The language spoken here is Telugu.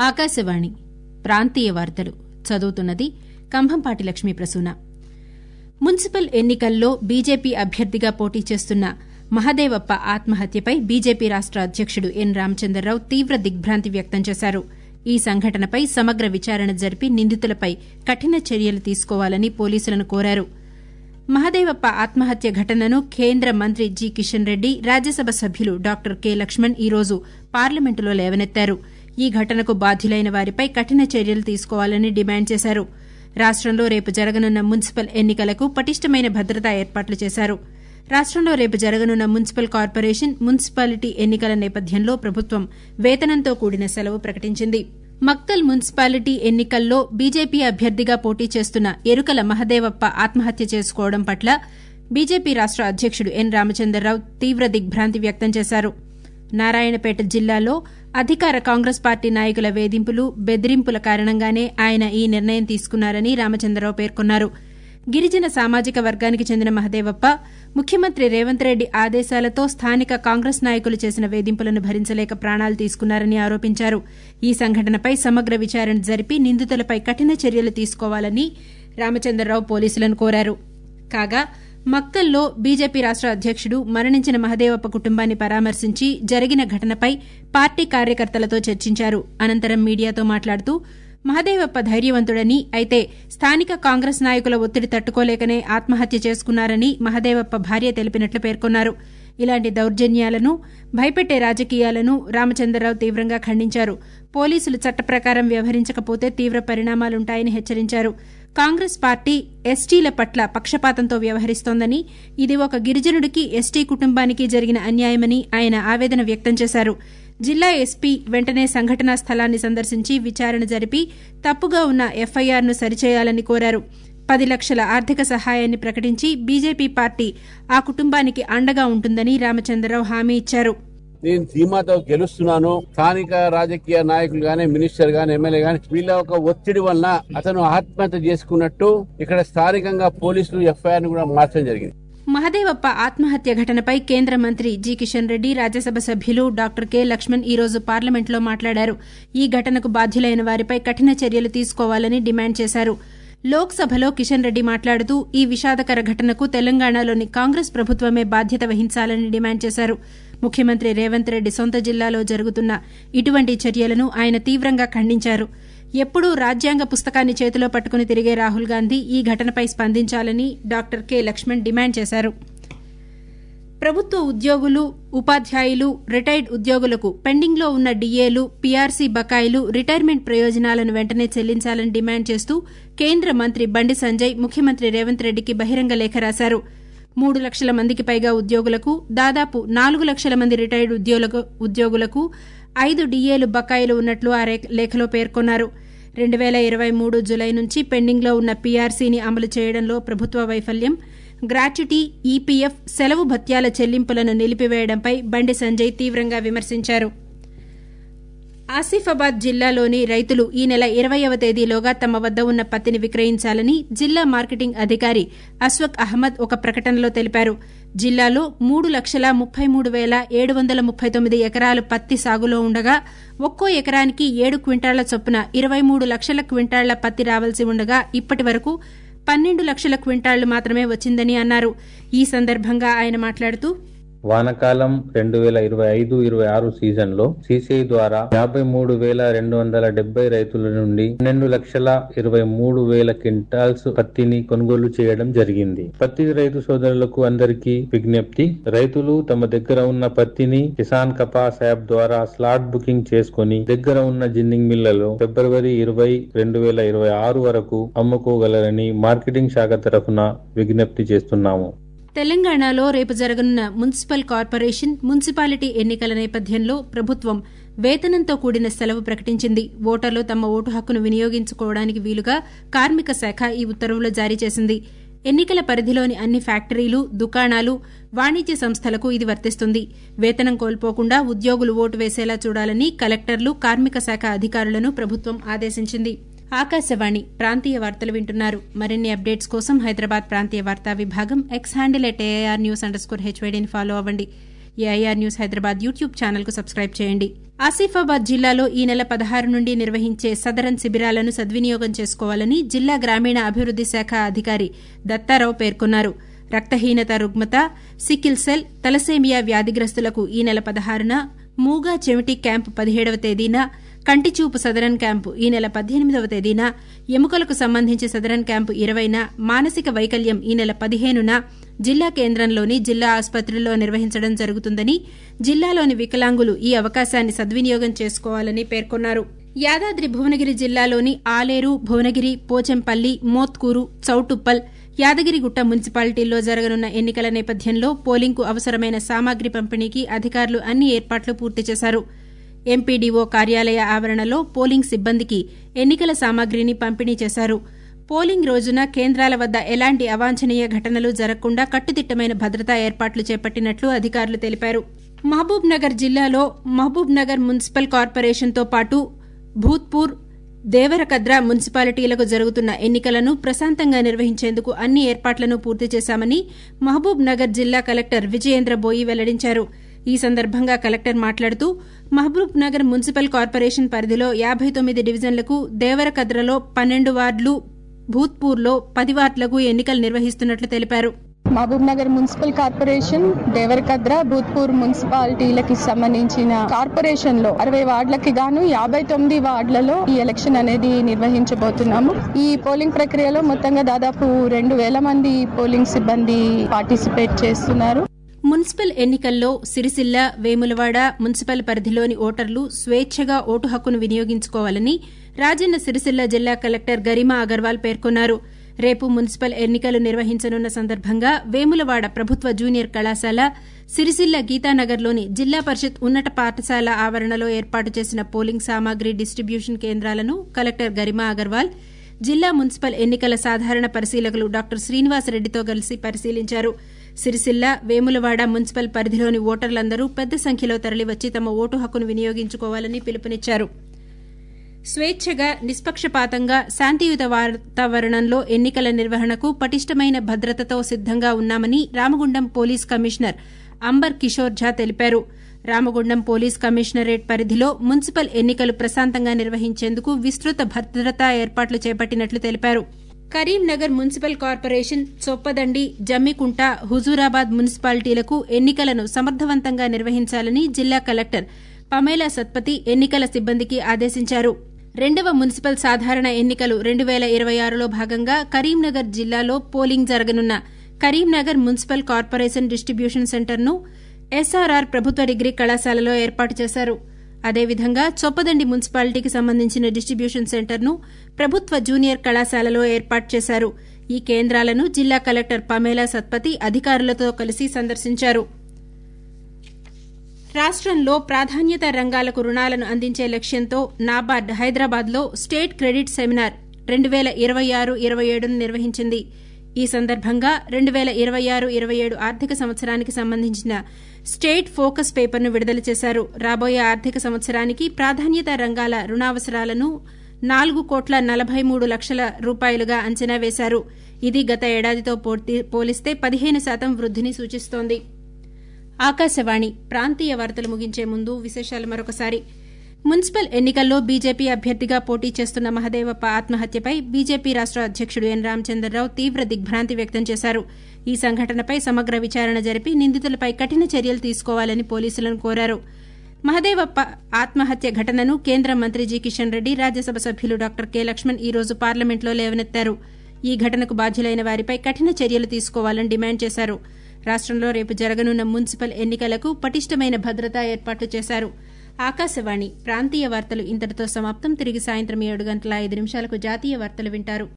ఆకాశవాణి ప్రాంతీయ వార్తలు చదువుతున్నది కంభంపాటి లక్ష్మీ ప్రసూన మున్సిపల్ ఎన్నికల్లో బీజేపీ అభ్యర్థిగా పోటీ చేస్తున్న మహదేవప్ప ఆత్మహత్యపై బీజేపీ రాష్ట అధ్యకుడు ఎన్ రామచంద్రరావు తీవ్ర దిగ్భ్రాంతి వ్యక్తం చేశారు ఈ సంఘటనపై సమగ్ర విచారణ జరిపి నిందితులపై కఠిన చర్యలు తీసుకోవాలని పోలీసులను కోరారు మహదేవప్ప ఆత్మహత్య ఘటనను కేంద్ర మంత్రి జి కిషన్ రెడ్డి రాజ్యసభ సభ్యులు డాక్టర్ కె లక్ష్మణ్ ఈ రోజు పార్లమెంటులో లేవనెత్తారు ఈ ఘటనకు బాధ్యులైన వారిపై కఠిన చర్యలు తీసుకోవాలని డిమాండ్ చేశారు రాష్టంలో రేపు జరగనున్న మున్సిపల్ ఎన్నికలకు పటిష్టమైన భద్రతా ఏర్పాట్లు చేశారు రాష్టంలో రేపు జరగనున్న మున్సిపల్ కార్పొరేషన్ మున్సిపాలిటీ ఎన్నికల నేపథ్యంలో ప్రభుత్వం వేతనంతో కూడిన సెలవు ప్రకటించింది మక్తల్ మున్సిపాలిటీ ఎన్నికల్లో బీజేపీ అభ్యర్థిగా పోటీ చేస్తున్న ఎరుకల మహదేవప్ప ఆత్మహత్య చేసుకోవడం పట్ల బీజేపీ రాష్ట అధ్యకుడు ఎన్ రామచంద్రరావు తీవ్ర దిగ్భ్రాంతి వ్యక్తం చేశారు నారాయణపేట జిల్లాలో అధికార కాంగ్రెస్ పార్టీ నాయకుల వేధింపులు బెదిరింపుల కారణంగానే ఆయన ఈ నిర్ణయం తీసుకున్నారని రామచంద్రరావు పేర్కొన్నారు గిరిజన సామాజిక వర్గానికి చెందిన మహదేవప్ప ముఖ్యమంత్రి రేవంత్ రెడ్డి ఆదేశాలతో స్థానిక కాంగ్రెస్ నాయకులు చేసిన వేధింపులను భరించలేక ప్రాణాలు తీసుకున్నారని ఆరోపించారు ఈ సంఘటనపై సమగ్ర విచారణ జరిపి నిందితులపై కఠిన చర్యలు తీసుకోవాలని రామచంద్రరావు పోలీసులను కోరారు కాగా మక్తల్లో బీజేపీ రాష్ట అధ్యకుడు మరణించిన మహదేవప్ప కుటుంబాన్ని పరామర్శించి జరిగిన ఘటనపై పార్టీ కార్యకర్తలతో చర్చించారు అనంతరం మీడియాతో మాట్లాడుతూ మహదేవప్ప ధైర్యవంతుడని అయితే స్థానిక కాంగ్రెస్ నాయకుల ఒత్తిడి తట్టుకోలేకనే ఆత్మహత్య చేసుకున్నారని మహదేవప్ప భార్య తెలిపినట్లు పేర్కొన్నారు ఇలాంటి దౌర్జన్యాలను భయపెట్టే రాజకీయాలను రామచంద్రరావు తీవ్రంగా ఖండించారు పోలీసులు చట్ట ప్రకారం వ్యవహరించకపోతే తీవ్ర పరిణామాలుంటాయని హెచ్చరించారు కాంగ్రెస్ పార్టీ ఎస్టీల పట్ల పక్షపాతంతో వ్యవహరిస్తోందని ఇది ఒక గిరిజనుడికి ఎస్టీ కుటుంబానికి జరిగిన అన్యాయమని ఆయన ఆవేదన వ్యక్తం చేశారు జిల్లా ఎస్పీ వెంటనే సంఘటనా స్థలాన్ని సందర్శించి విచారణ జరిపి తప్పుగా ఉన్న ఎఫ్ఐఆర్ను సరిచేయాలని కోరారు పది లక్షల ఆర్థిక సహాయాన్ని ప్రకటించి బీజేపీ పార్టీ ఆ కుటుంబానికి అండగా ఉంటుందని రామచంద్రరావు హామీ ఇచ్చారు నేను ధీమాతో గెలుస్తున్నాను స్థానిక రాజకీయ నాయకులు గాని మినిస్టర్ గాని ఎమ్మెల్యే గాని వీళ్ళ ఒక ఒత్తిడి వలన అతను ఆత్మహత్య చేసుకున్నట్టు ఇక్కడ స్థానికంగా పోలీసులు ఎఫ్ఐఆర్ ను కూడా మార్చడం జరిగింది మహదేవప్ప ఆత్మహత్య ఘటనపై కేంద్ర మంత్రి జి కిషన్ రెడ్డి రాజ్యసభ సభ్యులు డాక్టర్ కె లక్ష్మణ్ ఈ రోజు పార్లమెంట్లో మాట్లాడారు ఈ ఘటనకు బాధ్యులైన వారిపై కఠిన చర్యలు తీసుకోవాలని డిమాండ్ చేశారు లోక్సభలో కిషన్ రెడ్డి మాట్లాడుతూ ఈ విషాదకర ఘటనకు తెలంగాణలోని కాంగ్రెస్ ప్రభుత్వమే బాధ్యత వహించాలని డిమాండ్ చేశారు ముఖ్యమంత్రి రేవంత్ రెడ్డి సొంత జిల్లాలో జరుగుతున్న ఇటువంటి చర్యలను ఆయన తీవ్రంగా ఖండించారు ఎప్పుడూ రాజ్యాంగ పుస్తకాన్ని చేతిలో పట్టుకుని తిరిగే రాహుల్ గాంధీ ఈ ఘటనపై స్పందించాలని డాక్టర్ కె లక్ష్మణ్ డిమాండ్ చేశారు ప్రభుత్వ ఉద్యోగులు ఉపాధ్యాయులు రిటైర్డ్ ఉద్యోగులకు పెండింగ్లో ఉన్న డీఏలు పీఆర్సీ బకాయిలు రిటైర్మెంట్ ప్రయోజనాలను వెంటనే చెల్లించాలని డిమాండ్ చేస్తూ కేంద్ర మంత్రి బండి సంజయ్ ముఖ్యమంత్రి రేవంత్ రెడ్డికి బహిరంగ లేఖ రాశారు మూడు లక్షల మందికి పైగా ఉద్యోగులకు దాదాపు నాలుగు లక్షల మంది రిటైర్డ్ ఉద్యోగులకు ఐదు డీఏలు బకాయిలు ఉన్నట్లు ఆ లేఖలో పేర్కొన్నారు రెండు వేల ఇరవై మూడు జులై నుంచి పెండింగ్లో ఉన్న పీఆర్సీని అమలు చేయడంలో ప్రభుత్వ వైఫల్యం గ్రాట్యుటీ ఈపీఎఫ్ సెలవు భత్యాల చెల్లింపులను నిలిపివేయడంపై బండి సంజయ్ తీవ్రంగా విమర్శించారు ఆసిఫాబాద్ జిల్లాలోని రైతులు ఈ నెల ఇరవయవ తేదీలోగా తమ వద్ద ఉన్న పత్తిని విక్రయించాలని జిల్లా మార్కెటింగ్ అధికారి అస్వక్ అహ్మద్ ఒక ప్రకటనలో తెలిపారు జిల్లాలో మూడు లక్షల ముప్పై మూడు వేల ఏడు వందల ముప్పై తొమ్మిది ఎకరాలు పత్తి సాగులో ఉండగా ఒక్కో ఎకరానికి ఏడు క్వింటాళ్ల చొప్పున ఇరవై మూడు లక్షల క్వింటాళ్ల పత్తి రావాల్సి ఉండగా ఇప్పటి వరకు పన్నెండు లక్షల క్వింటాళ్లు మాత్రమే వచ్చిందని అన్నారు ఈ సందర్భంగా ఆయన మాట్లాడుతూ వానకాలం రెండు వేల ఇరవై ఐదు ఇరవై ఆరు సీజన్ లో సిసిఐ ద్వారా యాభై మూడు వేల రెండు వందల డెబ్బై రైతుల నుండి పన్నెండు లక్షల ఇరవై మూడు వేల క్వింటాల్స్ పత్తిని కొనుగోలు చేయడం జరిగింది పత్తి రైతు సోదరులకు అందరికీ విజ్ఞప్తి రైతులు తమ దగ్గర ఉన్న పత్తిని కిసాన్ కపాస్ యాప్ ద్వారా స్లాట్ బుకింగ్ చేసుకుని దగ్గర ఉన్న జిన్నింగ్ మిల్లలో ఫిబ్రవరి ఇరవై రెండు వేల ఇరవై ఆరు వరకు అమ్ముకోగలరని మార్కెటింగ్ శాఖ తరఫున విజ్ఞప్తి చేస్తున్నాము తెలంగాణలో రేపు జరగనున్న మున్సిపల్ కార్పొరేషన్ మున్సిపాలిటీ ఎన్నికల నేపథ్యంలో ప్రభుత్వం వేతనంతో కూడిన సెలవు ప్రకటించింది ఓటర్లు తమ ఓటు హక్కును వినియోగించుకోవడానికి వీలుగా కార్మిక శాఖ ఈ ఉత్తర్వులు జారీ చేసింది ఎన్నికల పరిధిలోని అన్ని ఫ్యాక్టరీలు దుకాణాలు వాణిజ్య సంస్థలకు ఇది వర్తిస్తుంది వేతనం కోల్పోకుండా ఉద్యోగులు ఓటు వేసేలా చూడాలని కలెక్టర్లు కార్మిక శాఖ అధికారులను ప్రభుత్వం ఆదేశించింది ఆకాశవాణి ప్రాంతీయ వార్తలు వింటున్నారు మరిన్ని అప్డేట్స్ కోసం హైదరాబాద్ ప్రాంతీయ వార్తా విభాగం X handle at AIR news under score హెచ్వైడీని ఫాలో అవ్వండి AIR news Hyderabad YouTube channel కు సబ్స్క్రైబ్ చేయండి ఆసిఫాబాద్ జిల్లాలో ఈ నెల పదహారు నుండి నిర్వహించే సదరన్ శిబిరాలను సద్వినియోగం చేసుకోవాలని జిల్లా గ్రామీణ అభివృద్ది శాఖ అధికారి దత్తారావు పేర్కొన్నారు రక్తహీనత రుగ్మత సికిల్ సెల్ తలసేమియా వ్యాధిగ్రస్తులకు ఈ నెల పదహారున మూగా చెవిటి క్యాంపు పదిహేడవ తేదీన కంటిచూపు సదరన్ క్యాంపు ఈ నెల పద్దెనిమిదవ తేదీన ఎముకలకు సంబంధించి సదరన్ క్యాంపు ఇరవైన మానసిక వైకల్యం ఈ నెల పదిహేనున జిల్లా కేంద్రంలోని జిల్లా ఆసుపత్రిలో నిర్వహించడం జరుగుతుందని జిల్లాలోని వికలాంగులు ఈ అవకాశాన్ని సద్వినియోగం చేసుకోవాలని పేర్కొన్నారు యాదాద్రి భువనగిరి జిల్లాలోని ఆలేరు భువనగిరి పోచంపల్లి మోత్కూరు చౌటుప్పల్ యాదగిరిగుట్ట మున్సిపాలిటీల్లో జరగనున్న ఎన్నికల నేపథ్యంలో పోలింగ్కు అవసరమైన సామాగ్రి పంపిణీకి అధికారులు అన్ని ఏర్పాట్లు పూర్తి చేశారు ఎంపీడీఓ కార్యాలయ ఆవరణలో పోలింగ్ సిబ్బందికి ఎన్నికల సామాగ్రిని పంపిణీ చేశారు పోలింగ్ రోజున కేంద్రాల వద్ద ఎలాంటి అవాంఛనీయ ఘటనలు జరగకుండా కట్టుదిట్టమైన భద్రతా ఏర్పాట్లు చేపట్టినట్లు అధికారులు తెలిపారు మహబూబ్ నగర్ జిల్లాలో మహబూబ్ నగర్ మున్సిపల్ కార్పొరేషన్తో పాటు భూత్పూర్ దేవరకద్ర మున్సిపాలిటీలకు జరుగుతున్న ఎన్నికలను ప్రశాంతంగా నిర్వహించేందుకు అన్ని ఏర్పాట్లను పూర్తి చేశామని మహబూబ్ నగర్ జిల్లా కలెక్టర్ విజయేంద్ర బోయి వెల్లడించారు ఈ సందర్భంగా కలెక్టర్ మాట్లాడుతూ మహబూబ్ నగర్ మున్సిపల్ కార్పొరేషన్ పరిధిలో యాబై తొమ్మిది డివిజన్లకు దేవరకద్రలో పన్నెండు వార్డులు భూత్పూర్లో పది వార్డులకు ఎన్నికలు నిర్వహిస్తున్నట్లు తెలిపారు మహబూబ్ నగర్ మున్సిపల్ కార్పొరేషన్ దేవరకద్ర భూత్పూర్ మున్సిపాలిటీలకి సంబంధించిన కార్పొరేషన్ లో అరవై వార్డులకి గాను యాభై తొమ్మిది వార్డులలో ఈ ఎలక్షన్ అనేది నిర్వహించబోతున్నాము ఈ పోలింగ్ ప్రక్రియలో మొత్తంగా దాదాపు రెండు వేల మంది పోలింగ్ సిబ్బంది పార్టిసిపేట్ చేస్తున్నారు మున్సిపల్ ఎన్నికల్లో సిరిసిల్ల వేములవాడ మున్సిపల్ పరిధిలోని ఓటర్లు స్వేచ్ఛగా ఓటు హక్కును వినియోగించుకోవాలని రాజన్న సిరిసిల్ల జిల్లా కలెక్టర్ గరిమా అగర్వాల్ పేర్కొన్నారు రేపు మున్సిపల్ ఎన్నికలు నిర్వహించనున్న సందర్భంగా వేములవాడ ప్రభుత్వ జూనియర్ కళాశాల సిరిసిల్ల గీతానగర్లోని జిల్లా పరిషత్ ఉన్నత పాఠశాల ఆవరణలో ఏర్పాటు చేసిన పోలింగ్ సామాగ్రి డిస్టిబ్యూషన్ కేంద్రాలను కలెక్టర్ గరిమా అగర్వాల్ జిల్లా మున్సిపల్ ఎన్నికల సాధారణ పరిశీలకులు డాక్టర్ శ్రీనివాసరెడ్డితో కలిసి పరిశీలించారు సిరిసిల్ల వేములవాడ మున్సిపల్ పరిధిలోని ఓటర్లందరూ పెద్ద సంఖ్యలో తరలివచ్చి తమ ఓటు హక్కును వినియోగించుకోవాలని పిలుపునిచ్చారు స్వేచ్ఛగా నిష్పక్షపాతంగా శాంతియుత వాతావరణంలో ఎన్నికల నిర్వహణకు పటిష్టమైన భద్రతతో సిద్దంగా ఉన్నామని రామగుండం పోలీస్ కమిషనర్ అంబర్ కిషోర్ ఝా తెలిపారు రామగుండం పోలీస్ కమిషనరేట్ పరిధిలో మున్సిపల్ ఎన్నికలు ప్రశాంతంగా నిర్వహించేందుకు విస్తృత భద్రతా ఏర్పాట్లు చేపట్టినట్లు తెలిపారు కరీంనగర్ మున్సిపల్ కార్పొరేషన్ చొప్పదండి జమ్మికుంట హుజూరాబాద్ మున్సిపాలిటీలకు ఎన్నికలను సమర్థవంతంగా నిర్వహించాలని జిల్లా కలెక్టర్ పమేలా సత్పతి ఎన్నికల సిబ్బందికి ఆదేశించారు రెండవ మున్సిపల్ సాధారణ ఎన్నికలు రెండు వేల ఇరవై ఆరులో భాగంగా కరీంనగర్ జిల్లాలో పోలింగ్ జరగనున్న కరీంనగర్ మున్సిపల్ కార్పొరేషన్ డిస్టిబ్యూషన్ సెంటర్ను ఎస్ఆర్ఆర్ ప్రభుత్వ డిగ్రీ కళాశాలలో ఏర్పాటు చేశారు అదేవిధంగా చొప్పదండి మున్సిపాలిటీకి సంబంధించిన డిస్టిబ్యూషన్ సెంటర్ను ప్రభుత్వ జూనియర్ కళాశాలలో ఏర్పాటు చేశారు ఈ కేంద్రాలను జిల్లా కలెక్టర్ పమేలా సత్పతి అధికారులతో కలిసి సందర్శించారు రాష్టంలో ప్రాధాన్యత రంగాలకు రుణాలను అందించే లక్ష్యంతో నాబార్డ్ హైదరాబాద్లో స్టేట్ క్రెడిట్ సెమినార్ రెండు వేల ఇరవై ఆరు ఇరవై ఏడును నిర్వహించింది ఈ సందర్భంగా రెండు వేల ఇరవై ఆరు ఇరవై ఏడు ఆర్థిక సంవత్సరానికి సంబంధించిన స్టేట్ ఫోకస్ పేపర్ను విడుదల చేశారు రాబోయే ఆర్థిక సంవత్సరానికి ప్రాధాన్యత రంగాల రుణావసరాలను నాలుగు కోట్ల నలభై మూడు లక్షల రూపాయలుగా అంచనా వేశారు ఇది గత ఏడాదితో పోలిస్తే పదిహేను శాతం వృద్దిని సూచిస్తోంది ఆకాశవాణి ప్రాంతీయ వార్తలు ముగించే ముందు విశేషాలు మరొకసారి మున్సిపల్ ఎన్నికల్లో బీజేపీ అభ్యర్థిగా పోటీ చేస్తున్న మహదేవప్ప ఆత్మహత్యపై బీజేపీ రాష్ట అధ్యకుడు ఎన్ రామచంద్రరావు తీవ్ర దిగ్భ్రాంతి వ్యక్తం చేశారు ఈ సంఘటనపై సమగ్ర విచారణ జరిపి నిందితులపై కఠిన చర్యలు తీసుకోవాలని పోలీసులను కోరారు మహదేవప్ప ఆత్మహత్య ఘటనను కేంద్ర మంత్రి జి కిషన్ రెడ్డి రాజ్యసభ సభ్యులు డాక్టర్ కె లక్ష్మణ్ ఈ రోజు పార్లమెంట్లో లేవనెత్తారు ఈ ఘటనకు బాధ్యులైన వారిపై కఠిన చర్యలు తీసుకోవాలని డిమాండ్ చేశారు రాష్టంలో రేపు జరగనున్న మున్సిపల్ ఎన్నికలకు పటిష్టమైన భద్రతా ఏర్పాట్లు చేశారు ఆకాశవాణి ప్రాంతీయ వార్తలు ఇంతటితో సమాప్తం తిరిగి సాయంత్రం ఏడు గంటల ఐదు నిమిషాలకు జాతీయ వార్తలు వింటారు